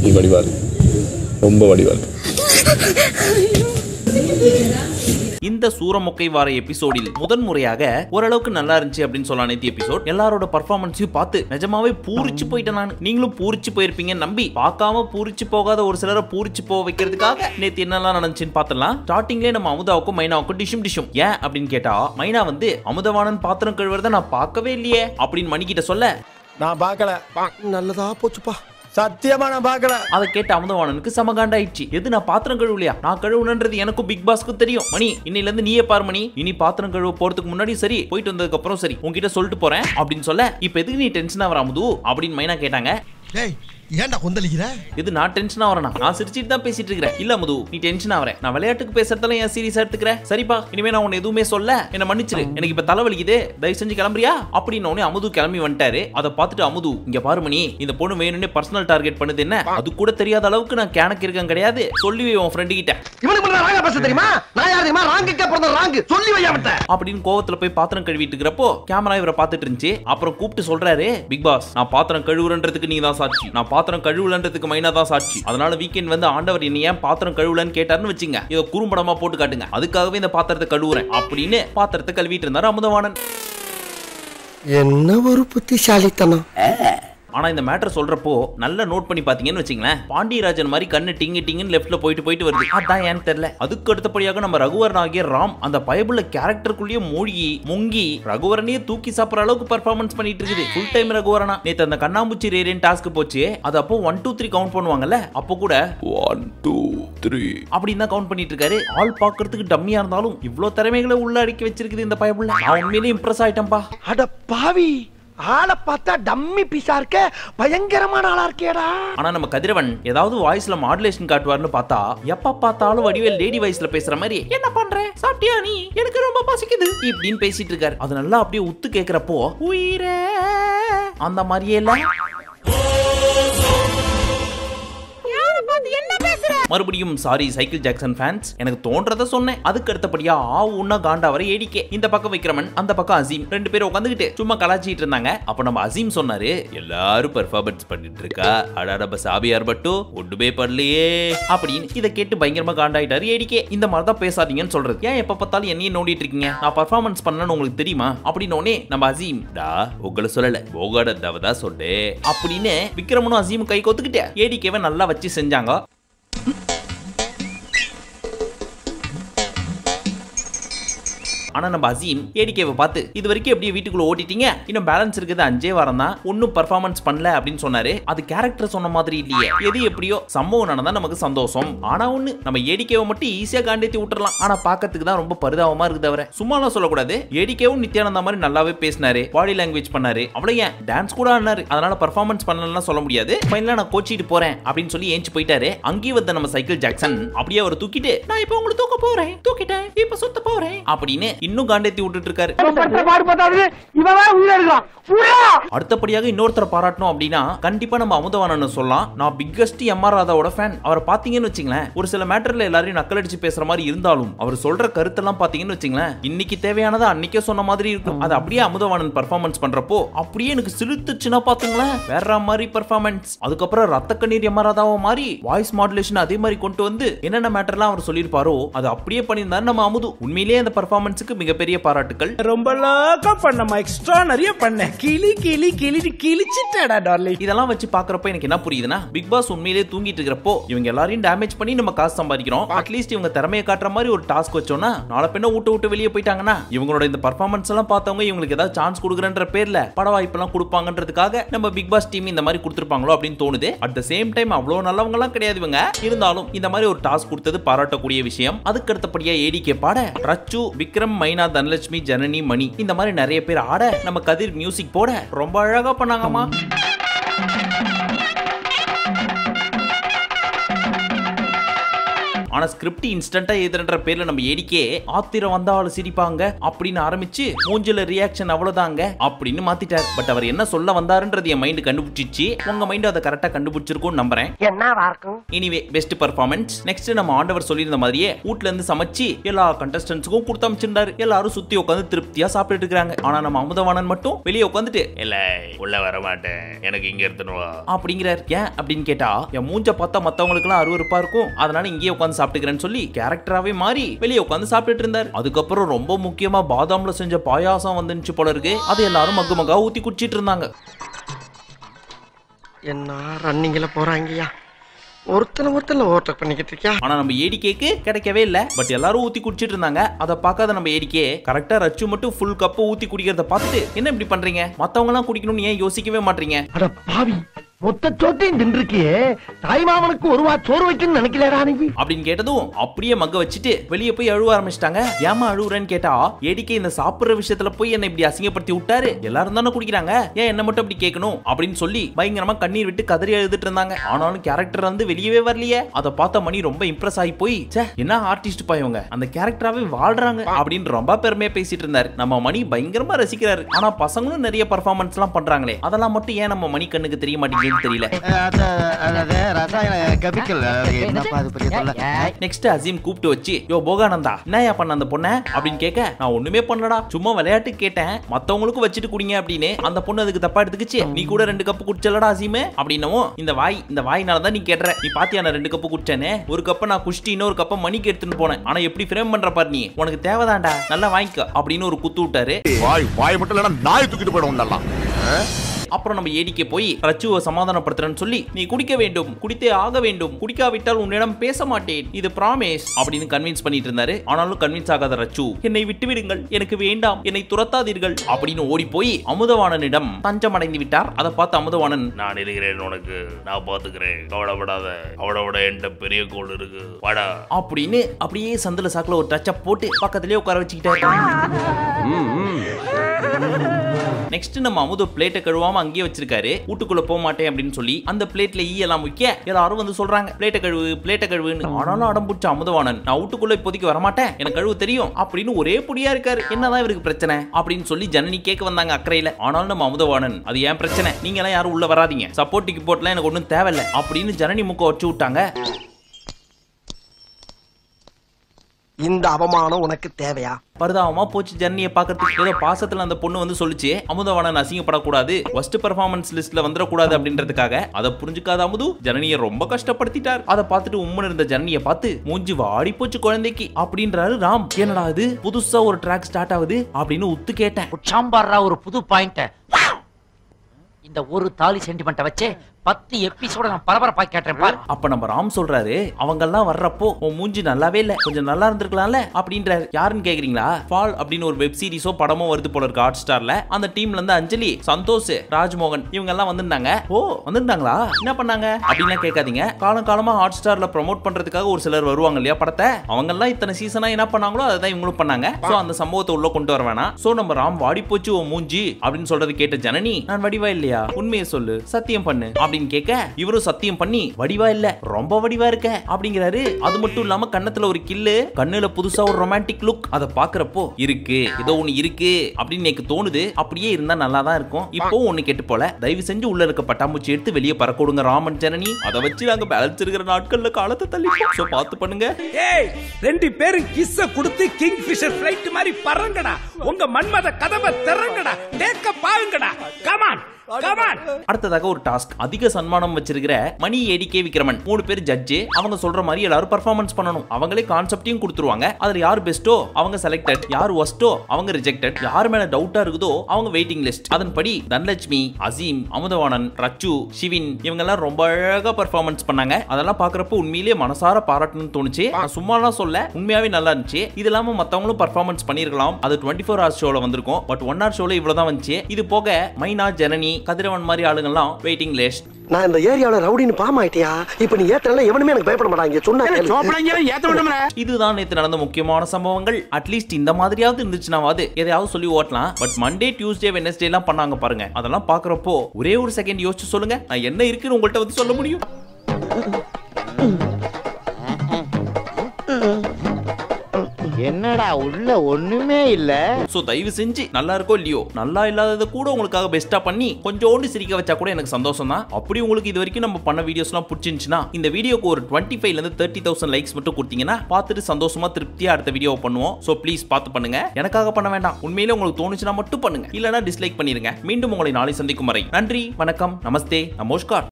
நீ வடிவாள் ரொம்ப வடிவாள் இந்த சூரமொக்கை வார எபிசோடில் முதன் முறையாக ஓரளவுக்கு நல்லா இருந்துச்சு அப்படின்னு சொல்லலாம் நேத்தி எபிசோட் எல்லாரோட பர்ஃபார்மன்ஸையும் பார்த்து நிஜமாவே பூரிச்சு போயிட்டேன் நான் நீங்களும் பூரிச்சு போயிருப்பீங்க நம்பி பார்க்காம பூரிச்சு போகாத ஒரு சிலரை பூரிச்சு போக வைக்கிறதுக்காக நேத்து என்னெல்லாம் நடந்துச்சுன்னு பார்த்தலாம் ஸ்டார்டிங்லேயே நம்ம அமுதாவுக்கும் மைனாவுக்கும் டிஷும் டிஷும் ஏன் அப்படின்னு கேட்டா மைனா வந்து அமுதவாணன் பாத்திரம் கழுவுறத நான் பார்க்கவே இல்லையே அப்படின்னு மணிக்கிட்ட சொல்ல நான் பார்க்கல நல்லதா போச்சுப்பா சத்தியமா நான் பார்க்கல அதை கேட்ட அமுதவாணனுக்கு சமகாண்ட ஆயிடுச்சு எது நான் பாத்திரம் கழுவலையா நான் கழுவுனன்றது எனக்கும் பிக் பாஸ்க்கு தெரியும் மணி இன்னையில இருந்து நீயே பாரு மணி இனி பாத்திரம் கழுவ போறதுக்கு முன்னாடி சரி போயிட்டு வந்ததுக்கு அப்புறம் சரி உன்கிட்ட சொல்லிட்டு போறேன் அப்படின்னு சொல்ல இப்ப எதுக்கு நீ டென்ஷன் ஆகிற அமுது அப்படின்னு மைனா கேட்டாங்க டேய் ஏன்டா கொந்தளிக்கிற இது நான் டென்ஷன் ஆகிறேன் நான் சிரிச்சிட்டு தான் பேசிட்டு இருக்கிறேன் இல்ல மது நீ டென்ஷன் ஆகிறேன் நான் விளையாட்டுக்கு பேசுறதெல்லாம் ஏன் சீரியஸா எடுத்துக்கிறேன் சரிப்பா இனிமே நான் உன்னை எதுவுமே சொல்ல என்ன மன்னிச்சிரு எனக்கு இப்ப தலைவலிக்குது தயவு செஞ்சு கிளம்புறியா அப்படின்னு உடனே அமுது கிளம்பி வந்துட்டாரு அதை பார்த்துட்டு அமுது இங்க பாரு மணி இந்த பொண்ணு வேணும்னே பர்சனல் டார்கெட் பண்ணுது என்ன அது கூட தெரியாத அளவுக்கு நான் கேனக்கு இருக்கேன் கிடையாது சொல்லி வை உன் ஃப்ரெண்டு கிட்ட இவனுக்கு மட்டும் ராங்கா பேச தெரியுமா நான் யார் தெரியுமா ராங்குக்கே பிறந்த ராங்கு சொல்லி வையா விட்ட அப்படின்னு கோவத்துல போய் பாத்திரம் கழுவிட்டு இருக்கிறப்போ கேமரா இவரை பார்த்துட்டு இருந்துச்சு அப்புறம் கூப்பிட்டு சொல்றாரு பிக் பாஸ் நான் பாத்திரம் கழுவுறன்றதுக்கு நீ தான் சாட்சி நான் பாத்திரம் கழுவுலன்றதுக்கு மைனா தான் சாட்சி அதனால வீக்கெண்ட் வந்து ஆண்டவர் என்ன ஏன் பாத்திரம் கழுவுலன்னு கேட்டாருன்னு வச்சுங்க இதை குறும்படமா போட்டு காட்டுங்க அதுக்காகவே இந்த பாத்திரத்தை கழுவுறேன் அப்படின்னு பாத்திரத்தை கழுவிட்டு இருந்தாரு அமுதவாணன் என்ன ஒரு புத்திசாலித்தனம் ஆனா இந்த மேட்டர் சொல்றப்போ நல்லா நோட் பண்ணி பாத்தீங்கன்னு வச்சுங்களேன் பாண்டியராஜன் மாதிரி கண்ணு டிங்கு டிங்குன்னு லெஃப்ட்ல போயிட்டு போயிட்டு வருது அதான் ஏன்னு தெரியல அதுக்கு அடுத்தபடியாக நம்ம ரகுவரன் ஆகிய ராம் அந்த பைபிள்ல கேரக்டருக்குள்ளேயே மூழ்கி முங்கி ரகுவரனையே தூக்கி சாப்பிடுற அளவுக்கு பெர்ஃபார்மன்ஸ் பண்ணிட்டு இருக்குது ஃபுல் டைம் ரகுவரனா நேத்து அந்த கண்ணாமூச்சி ரேரியன் டாஸ்க் போச்சு அது அப்போ ஒன் டூ த்ரீ கவுண்ட் பண்ணுவாங்கல்ல அப்போ கூட ஒன் டூ த்ரீ அப்படின்னு தான் கவுண்ட் பண்ணிட்டு இருக்காரு ஆள் பாக்குறதுக்கு டம்மியா இருந்தாலும் இவ்ளோ திறமைகளை உள்ள அடக்கி வச்சிருக்குது இந்த பைபிள்ல நான் உண்மையிலேயே இம்ப்ரெஸ் ஆயிட்டேன்பா அட பாவி ஆளை பார்த்தா டம்மி பீஸா இருக்க பயங்கரமான ஆளா இருக்கேடா ஆனா நம்ம கதிரவன் ஏதாவது வாய்ஸ்ல மாடுலேஷன் காட்டுவார்னு பார்த்தா எப்ப பார்த்தாலும் வடிவேல் லேடி வாய்ஸ்ல பேசுற மாதிரி என்ன பண்ற சாப்பிட்டியா நீ எனக்கு ரொம்ப பசிக்குது இப்படின்னு பேசிட்டு இருக்காரு அது நல்லா அப்படியே உத்து கேக்குறப்போ உயிரே அந்த மாதிரியே இல்ல மறுபடியும் சாரி சைக்கிள் ஜாக்சன் ஃபேன்ஸ் எனக்கு தோன்றத சொன்னேன் அதுக்கு அடுத்தபடியா ஆ உன்னா காண்டா வரை ஏடிக்கே இந்த பக்கம் விக்ரமன் அந்த பக்கம் அசீம் ரெண்டு பேரும் உட்காந்துக்கிட்டு சும்மா கலாச்சிட்டு இருந்தாங்க அப்ப நம்ம அசீம் சொன்னாரு எல்லாரும் பெர்ஃபார்மன்ஸ் பண்ணிட்டு இருக்கா அடா நம்ம சாபியார் மட்டும் ஒண்ணுமே பண்ணலையே அப்படின்னு இதை கேட்டு பயங்கரமா காண்டாயிட்டாரு ஏடிக்கே இந்த மாதிரி தான் பேசாதீங்கன்னு சொல்றது ஏன் எப்ப பார்த்தாலும் என்னையே நோண்டிட்டு இருக்கீங்க நான் பர்ஃபார்மன்ஸ் பண்ணணும்னு உங்களுக்கு தெரியுமா அப்படின்னு உடனே நம்ம அசீம் டா உங்களை சொல்லல போகாட தவதா சொல்லு அப்படின்னு விக்ரமனும் அசீமும் கை கோத்துக்கிட்டு ஏடிக்கேவை நல்லா வச்சு செஞ்சாங்க ஆனா நம்ம அசீம் ஏடிகேவை பார்த்து இது வரைக்கும் எப்படியே வீட்டுக்குள்ள ஓட்டிட்டீங்க இன்னும் பேலன்ஸ் இருக்குது அஞ்சே வாரம் தான் ஒன்னும் பர்ஃபார்மன்ஸ் பண்ணல அப்படின்னு சொன்னாரு அது கேரக்டர் சொன்ன மாதிரி இல்லையே எது எப்படியோ சம்பவம் நடந்தா நமக்கு சந்தோஷம் ஆனா ஒண்ணு நம்ம ஏடிகேவை மட்டும் ஈஸியா காண்டேத்தி விட்டுறலாம் ஆனா பாக்கிறதுக்கு தான் ரொம்ப பரிதாபமா இருக்குது தவிர சும்மாலாம் சொல்லக்கூடாது ஏடிகேவும் நித்யானந்தா மாதிரி நல்லாவே பேசினாரு பாடி லாங்குவேஜ் பண்ணாரு அவ்வளவு ஏன் டான்ஸ் கூட ஆடினாரு அதனால பர்ஃபார்மன்ஸ் பண்ணலாம் சொல்ல முடியாது ஃபைனலா நான் கோச்சிட்டு போறேன் அப்படின்னு சொல்லி ஏஞ்சி போயிட்டாரு அங்கேயே வந்த நம்ம சைக்கிள் ஜாக்சன் அப்படியே அவர் தூக்கிட்டு நான் இப்போ உங்களை தூக்க போறேன் தூக்கிட்டேன் இப்ப சுத்த போறேன் அப்படின்னு இன்னும் காண்டேத்தி விட்டுட்டு இருக்காரு பாடு பார்த்தாரு இவன் உயிரை எடுக்கலாம் அடுத்தபடியாக இன்னொருத்தரை பாராட்டணும் அப்படின்னா கண்டிப்பா நம்ம அமுதவானன் சொல்லலாம் நான் பிக்கஸ்ட் எம்ஆர் ராதாவோட ஃபேன் அவரை பாத்தீங்கன்னு வச்சுங்களேன் ஒரு சில மேட்டர்ல எல்லாரையும் நக்கல் அடிச்சு பேசுற மாதிரி இருந்தாலும் அவர் சொல்ற கருத்தெல்லாம் பாத்தீங்கன்னு வச்சுங்களேன் இன்னைக்கு தேவையானதை அன்னைக்கே சொன்ன மாதிரி இருக்கும் அது அப்படியே அமுதவானன் பர்ஃபார்மன்ஸ் பண்றப்போ அப்படியே எனக்கு சிலுத்துச்சுன்னா பாத்துங்களேன் வேற மாதிரி பர்ஃபார்மன்ஸ் அதுக்கப்புறம் ரத்த கண்ணீர் எம்ஆர் ராதாவோ மாதிரி வாய்ஸ் மாடுலேஷன் அதே மாதிரி கொண்டு வந்து என்னென்ன மேட்டர்லாம் அவர் சொல்லியிருப்பாரோ அது அப்படியே பண்ணியிருந்தாரு நம்ம அமுது உண்மையிலேயே அந்த பர்ஃபார்மன்ஸுக்கு மிகப்பெரிய பாராட்டுக்கள் ரொம்ப லாக்கா பண்ணமா எக்ஸ்ட்ரா நிறைய பண்ண கிளி கிளி கிளி கிழிச்சிட்டடா டார்லிங் இதெல்லாம் வச்சு பாக்குறப்ப எனக்கு என்ன புரியுதுன்னா பிக் பாஸ் உண்மையிலேயே தூங்கிட்டு இருக்கிறப்போ இவங்க எல்லாரையும் டேமேஜ் பண்ணி நம்ம காசு சம்பாதிக்கிறோம் அட்லீஸ்ட் இவங்க திறமையை காட்டுற மாதிரி ஒரு டாஸ்க் வச்சோம்னா நாளை பின்ன விட்டு விட்டு வெளியே போயிட்டாங்கன்னா இவங்களோட இந்த பர்ஃபார்மன்ஸ் எல்லாம் பார்த்தவங்க இவங்களுக்கு ஏதாவது சான்ஸ் கொடுக்குறன்ற பேர்ல பட வாய்ப்பெல்லாம் கொடுப்பாங்கன்றதுக்காக நம்ம பிக் பாஸ் டீம் இந்த மாதிரி கொடுத்துருப்பாங்களோ அப்படின்னு தோணுது அட் த சேம் டைம் அவ்வளோ நல்லவங்க எல்லாம் கிடையாது இவங்க இருந்தாலும் இந்த மாதிரி ஒரு டாஸ்க் கொடுத்தது பாராட்டக்கூடிய விஷயம் அதுக்கு அடுத்தபடியா ஏடிகே பாட ரச்சு விக்ரம் மைனா தனலட்சுமி ஜனனி மணி இந்த மாதிரி நிறைய பேர் ஆட நம்ம கதிர் மியூசிக் போட ரொம்ப அழகா பண்ணாங்கம்மா ஆனா ஆனா ஸ்கிரிப்ட் இன்ஸ்டன்டா எழுதுறன்ற பேர்ல நம்ம ஏடிக்கே ஆத்திரம் வந்தாலும் சிரிப்பாங்க அப்படின்னு ஆரம்பிச்சு மூஞ்சில ரியாக்ஷன் அவ்வளவுதாங்க அப்படின்னு மாத்திட்டார் பட் அவர் என்ன சொல்ல வந்தாருன்றது என் மைண்ட் கண்டுபிடிச்சிச்சு உங்க மைண்ட் அதை கரெக்டா கண்டுபிடிச்சிருக்கும்னு நம்புறேன் என்னவா இருக்கும் எனிவே பெஸ்ட் பர்ஃபார்மன்ஸ் நெக்ஸ்ட் நம்ம ஆண்டவர் சொல்லியிருந்த மாதிரியே வீட்ல இருந்து சமைச்சு எல்லா கண்டஸ்டன்ட்ஸுக்கும் கொடுத்து அமைச்சிருந்தாரு எல்லாரும் சுத்தி உட்காந்து திருப்தியா சாப்பிட்டுட்டு இருக்காங்க ஆனா நம்ம அமுதவாணன் மட்டும் வெளியே உட்காந்துட்டு இல்ல உள்ள வர மாட்டேன் எனக்கு இங்க எடுத்துன்னு வா அப்படிங்கிறார் ஏன் அப்படின்னு கேட்டா என் மூஞ்ச பார்த்தா மத்தவங்களுக்குலாம் அருவருப்பா இருக்கும் அதனால இங்கேயே உட்காந்து சாப்பிட்டுக்கிறேன்னு சொல்லி கேரக்டராவே மாறி வெளியே உட்காந்து சாப்பிட்டுட்டு இருந்தார் அதுக்கப்புறம் ரொம்ப முக்கியமா பாதாம்ல செஞ்ச பாயாசம் வந்துச்சு போல இருக்கு அது எல்லாரும் மக்கு மக்கா ஊத்தி குடிச்சிட்டு இருந்தாங்க என்ன ரன்னிங்ல போறாங்கய்யா ஒருத்தனை ஒருத்தன ஓவர்டேக் பண்ணிக்கிட்டு இருக்கியா ஆனா நம்ம ஏடிக்கேக்கு கிடைக்கவே இல்ல பட் எல்லாரும் ஊத்தி குடிச்சிட்டு இருந்தாங்க அதை பார்க்காத நம்ம ஏடிக்கே கரெக்டா ரச்சு மட்டும் ஃபுல் கப்ப ஊத்தி குடிக்கிறத பார்த்துட்டு என்ன இப்படி பண்றீங்க மத்தவங்க எல்லாம் குடிக்கணும்னு ஏன் யோசிக்கவே மாட்டீங்க அட பாவி மொத்த சோத்தையும் தின்றுக்கியே தாய்மாமனுக்கு ஒரு வா சோறு வைக்கணும்னு நினைக்கலடா நீ அப்படின்னு கேட்டதும் அப்படியே மக்க வச்சுட்டு வெளியே போய் அழுவ ஆரம்பிச்சிட்டாங்க ஏமா அழுவுறேன்னு கேட்டா ஏடிக்கே இந்த சாப்பிடுற விஷயத்துல போய் என்ன இப்படி அசிங்கப்படுத்தி விட்டாரு எல்லாரும் தானே குடிக்கிறாங்க ஏன் என்ன மட்டும் அப்படி கேட்கணும் அப்படின்னு சொல்லி பயங்கரமா கண்ணீர் விட்டு கதறி எழுதிட்டு இருந்தாங்க ஆனாலும் கேரக்டர் வந்து வெளியவே வரலையே அதை பார்த்த மணி ரொம்ப இம்ப்ரெஸ் ஆகி போய் ச்சே என்ன ஆர்டிஸ்ட் பாயவங்க அந்த கேரக்டராவே வாழ்றாங்க அப்படின்னு ரொம்ப பெருமையா பேசிட்டு இருந்தாரு நம்ம மணி பயங்கரமா ரசிக்கிறாரு ஆனா பசங்களும் நிறைய பர்ஃபார்மன்ஸ் எல்லாம் பண்றாங்களே அதெல்லாம் மட்டும் ஏன் நம்ம மணி கண்ணுக்கு தெரிய மாட்டேங்குதுன்னு தெரியல ரசாயன கெமிக்கல் என்னப்பா அது பெரிய தொல்லை நெக்ஸ்ட் அசீம் கூப்பிட்டு வச்சு யோ போகானந்தா என்னயா பண்ண அந்த பொண்ணை அப்படின்னு கேட்க நான் ஒண்ணுமே பண்ணலடா சும்மா விளையாட்டு கேட்டேன் மத்தவங்களுக்கும் வச்சுட்டு குடிங்க அப்படின்னு அந்த பொண்ணு அதுக்கு தப்பா எடுத்துக்கிச்சு நீ கூட ரெண்டு கப்பு குடிச்சலடா அசீமே அப்படின்னவும் இந்த வாய் இந்த வாய்னால தான் நீ கேட்டுற நீ பாத்தியா நான் ரெண்டு கப்பு குடிச்சேனே ஒரு கப்பை நான் குடிச்சிட்டு இன்னொரு கப்பை மணிக்கு எடுத்துன்னு போனேன் ஆனா எப்படி ஃப்ரேம் பண்ற பாரு நீ உனக்கு தேவைதான்டா நல்லா வாங்கிக்க அப்படின்னு ஒரு குத்து விட்டாரு வாய் வாய் மட்டும் இல்லைன்னா நாய் தூக்கிட்டு போயிடும் நல்லா அப்புறம் நம்ம ஏடிக்கே போய் ரச்சுவை சமாதானப்படுத்துறேன்னு சொல்லி நீ குடிக்க வேண்டும் குடித்தே ஆக வேண்டும் குடிக்காவிட்டால் உன்னிடம் பேச மாட்டேன் இது ப்ராமிஸ் அப்படின்னு கன்வின்ஸ் பண்ணிட்டு இருந்தாரு ஆனாலும் கன்வின்ஸ் ஆகாத ரச்சு என்னை விட்டு விடுங்கள் எனக்கு வேண்டாம் என்னை துரத்தாதீர்கள் அப்படின்னு ஓடி போய் அமுதவாணனிடம் தஞ்சம் அடைந்து விட்டார் அதை பார்த்து அமுதவாணன் நான் இருக்கிறேன் உனக்கு நான் பாத்துக்கிறேன் கவலைப்படாத அவளை விட என்கிட்ட பெரிய கோல் இருக்கு வாடா அப்படின்னு அப்படியே சந்தில சாக்குல ஒரு டச்சப் போட்டு பக்கத்திலேயே உட்கார வச்சுக்கிட்டாரு நெக்ஸ்ட் நம்ம அமுத பிளேட்டை கழுவாம அங்கேயே வச்சிருக்காரு வீட்டுக்குள்ள போக மாட்டேன் அப்படின்னு சொல்லி அந்த பிளேட்ல ஈ எல்லாம் வைக்க எல்லாரும் வந்து சொல்றாங்க பிளேட்டை கழுவு பிளேட்டை கழுவுன்னு ஆனாலும் அடம் பிடிச்ச அமுதவாணன் நான் வீட்டுக்குள்ள இப்போதைக்கு வரமாட்டேன் எனக்கு கழுவு தெரியும் அப்படின்னு ஒரே புடியா இருக்காரு என்னதான் இவருக்கு பிரச்சனை அப்படின்னு சொல்லி ஜனனி கேட்க வந்தாங்க அக்கறையில ஆனாலும் நம்ம அமுதவாணன் அது ஏன் பிரச்சனை நீங்க எல்லாம் யாரும் உள்ள வராதீங்க சப்போர்ட் கிப்போர்ட்லாம் எனக்கு ஒன்றும் தேவையில்லை அப்படின்னு ஜனனி முக்க வச்சு விட்டாங்க இந்த அவமானம் உனக்கு தேவையா பரிதாபமா போச்சு ஜர்னியை பார்க்கறதுக்கு ஏதோ பாசத்துல அந்த பொண்ணு வந்து சொல்லுச்சு அமுதவாணன் அசிங்கப்படக்கூடாது ஃபர்ஸ்ட் பெர்ஃபார்மன்ஸ் லிஸ்ட்ல வந்துடக்கூடாது அப்படின்றதுக்காக அதை புரிஞ்சுக்காத அமுது ஜனனியை ரொம்ப கஷ்டப்படுத்திட்டார் அதை பார்த்துட்டு உம்மன் இருந்த ஜனனியை பார்த்து மூஞ்சி வாடி போச்சு குழந்தைக்கு அப்படின்றாரு ராம் என்னடா இது புதுசா ஒரு ட்ராக் ஸ்டார்ட் ஆகுது அப்படின்னு உத்து கேட்டேன் சாம்பார்ரா ஒரு புது பாயிண்ட் இந்த ஒரு தாலி சென்டிமெண்ட்டை வச்சு பத்து எபிசோட நான் பரபரப்பா கேட்டேன் பார் அப்ப நம்ம ராம் சொல்றாரு அவங்க எல்லாம் வர்றப்போ உன் மூஞ்சி நல்லாவே இல்ல கொஞ்சம் நல்லா இருந்திருக்கலாம்ல அப்படின்றாரு யாருன்னு கேக்குறீங்களா ஃபால் அப்படின்னு ஒரு வெப் சீரிஸோ படமோ வருது போல இருக்கு ஹாட் ஸ்டார்ல அந்த டீம்ல இருந்து அஞ்சலி சந்தோஷ் ராஜ்மோகன் இவங்க எல்லாம் வந்திருந்தாங்க ஓ வந்திருந்தாங்களா என்ன பண்ணாங்க அப்படின்லாம் கேட்காதீங்க காலம் காலமா ஹாட் ஸ்டார்ல ப்ரோமோட் பண்றதுக்காக ஒரு சிலர் வருவாங்க இல்லையா படத்தை அவங்க எல்லாம் இத்தனை சீசனா என்ன பண்ணாங்களோ அதை தான் இவங்களும் பண்ணாங்க சோ அந்த சம்பவத்தை உள்ள கொண்டு வர வேணாம் சோ நம்ம ராம் வாடி போச்சு உன் மூஞ்சி அப்படின்னு சொல்றது கேட்ட ஜனனி நான் வடிவா இல்லையா உண்மையை சொல்லு சத்தியம் பண்ணு அப்படின்னு கேட்க இவரும் சத்தியம் பண்ணி வடிவா இல்ல ரொம்ப வடிவா இருக்க அப்படிங்கிறாரு அது மட்டும் இல்லாம கண்ணத்துல ஒரு கில்லு கண்ணுல புதுசா ஒரு ரொமான்டிக் லுக் அதை பாக்குறப்போ இருக்கு ஏதோ ஒண்ணு இருக்கு அப்படின்னு எனக்கு தோணுது அப்படியே இருந்தா நல்லா தான் இருக்கும் இப்போ ஒண்ணு கேட்டு போல தயவு செஞ்சு உள்ள இருக்க பட்டாம்பூச்சி எடுத்து வெளியே பறக்க விடுங்க ராமன் ஜனனி அதை வச்சு நாங்க பேலன்ஸ் இருக்கிற நாட்கள்ல காலத்தை தள்ளி சோ பார்த்து பண்ணுங்க ஏய் ரெண்டு பேரும் கிஸ்ஸ கொடுத்து கிங் ஃபிஷர் ஃபிளைட் மாதிரி பறங்கடா உங்க மன்மத கதவை திறங்கடா டேக்க பாருங்கடா கமான் கமான் அடுத்ததாக ஒரு டாஸ்க் அதிக சன்மானம் வச்சிருக்கிற மணி ஏடிகே விக்ரமன் மூணு பேர் ஜட்ஜு அவங்க சொல்ற மாதிரி எல்லாரும் பர்ஃபார்மன்ஸ் பண்ணணும் அவங்களே கான்செப்டையும் கொடுத்துருவாங்க அதுல யார் பெஸ்டோ அவங்க செலக்டட் யார் ஒஸ்டோ அவங்க ரிஜெக்டட் யார் மேல டவுட்டா இருக்குதோ அவங்க வெயிட்டிங் லிஸ்ட் அதன்படி தனலட்சுமி அசீம் அமுதவாணன் ரச்சு சிவின் இவங்க எல்லாம் ரொம்ப அழகா பர்ஃபார்மன்ஸ் பண்ணாங்க அதெல்லாம் பாக்குறப்போ உண்மையிலேயே மனசார பாராட்டணும்னு தோணுச்சு நான் சும்மாலாம் சொல்ல உண்மையாவே நல்லா இருந்துச்சு இது இல்லாம மத்தவங்களும் பர்ஃபார்மன்ஸ் பண்ணிருக்கலாம் அது டுவெண்ட்டி ஃபோர் ஹவர்ஸ் ஷோல வந்திருக்கும் பட் ஒன் ஹவர் ஷோல இவ்வளவுதான் வந்துச்சு இது போக மைனா ஜனனி கதிரவன் மாதிரி ஆளுங்கெல்லாம் வெயிட்டிங் லிஸ்ட் நான் இந்த ஏரியாவுல ரவுடின்னு பாம் ஆயிட்டியா இப்ப நீ ஏத்தல எவனுமே எனக்கு பயப்பட மாட்டாங்க சொன்னா கேளு. இதுதான் நேத்து நடந்த முக்கியமான சம்பவங்கள் அட்லீஸ்ட் இந்த மாதிரியாவது இருந்துச்சுனாவது எதையாவது சொல்லி ஓட்டலாம் பட் மண்டே டியூஸ்டே வெனஸ்டே எல்லாம் பண்ணாங்க பாருங்க அதெல்லாம் பாக்குறப்போ ஒரே ஒரு செகண்ட் யோசிச்சு சொல்லுங்க நான் என்ன இருக்குன்னு உங்கள்ட்ட வந்து சொல்ல முடியும் என்னடா உள்ள ஒண்ணுமே இல்ல சோ தயவு செஞ்சு நல்லா இருக்கோ இல்லையோ நல்லா இல்லாததை கூட உங்களுக்காக பெஸ்டா பண்ணி கொஞ்சோண்டு சிரிக்க வச்சா கூட எனக்கு சந்தோஷம் தான் அப்படி உங்களுக்கு இது வரைக்கும் நம்ம பண்ண வீடியோஸ்லாம் பிடிச்சிருந்துச்சுன்னா இந்த வீடியோக்கு ஒரு டுவெண்ட்டி ஃபைவ்ல இருந்து தேர்ட்டி தௌசண்ட் லைக்ஸ் மட்டும் கொடுத்தீங்கன்னா பார்த்துட்டு சந்தோஷமா திருப்தியா அடுத்த வீடியோ பண்ணுவோம் சோ ப்ளீஸ் பார்த்து பண்ணுங்க எனக்காக பண்ண வேண்டாம் உண்மையிலே உங்களுக்கு தோணுச்சுன்னா மட்டும் பண்ணுங்க இல்லனா டிஸ்லைக் பண்ணிருங்க மீண்டும் உங்களை நாளை சந்திக்கும் வரை நன்றி வணக்கம் நமஸ்தே நமஸ்கார்